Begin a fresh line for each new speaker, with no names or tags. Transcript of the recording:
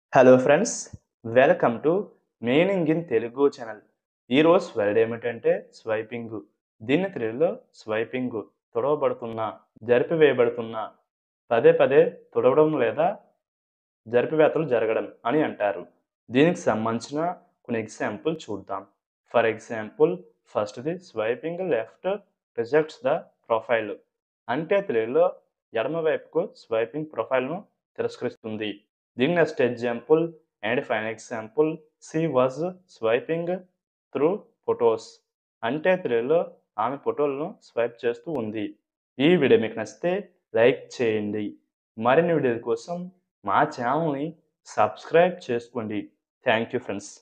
hello friends welcome to meaning in Telugu channel ఈరోజు word ఏమిటంటే swiping దీన్ని తెలుగులో స్వైపింగ్ తుడవబడుతున్న జరిపివేయబడుతున్న పదే పదే తుడవడం లేదా జరిపివేతలు జరగడం అని అంటారు దీనికి సంబంధించిన కొన్ని ఎగ్జాంపుల్ చూద్దాం ఫర్ ఎగ్జాంపుల్ ఫస్ట్ది swiping left rejects the profile అంటే తెలుగులో ఎడమవైపుకు స్వైపింగ్ ప్రొఫైల్ను తిరస్కరిస్తుంది దీని next example and fine example she was swiping through photos అంటే తెలుగులో ఆమె ఫోటోలను స్వైప్ చేస్తూ ఉంది ఈ వీడియో మీకు నచ్చితే లైక్ చేయండి మరిన్ని వీడియోల కోసం మా ఛానల్ని సబ్స్క్రైబ్ చేసుకోండి థ్యాంక్ యూ ఫ్రెండ్స్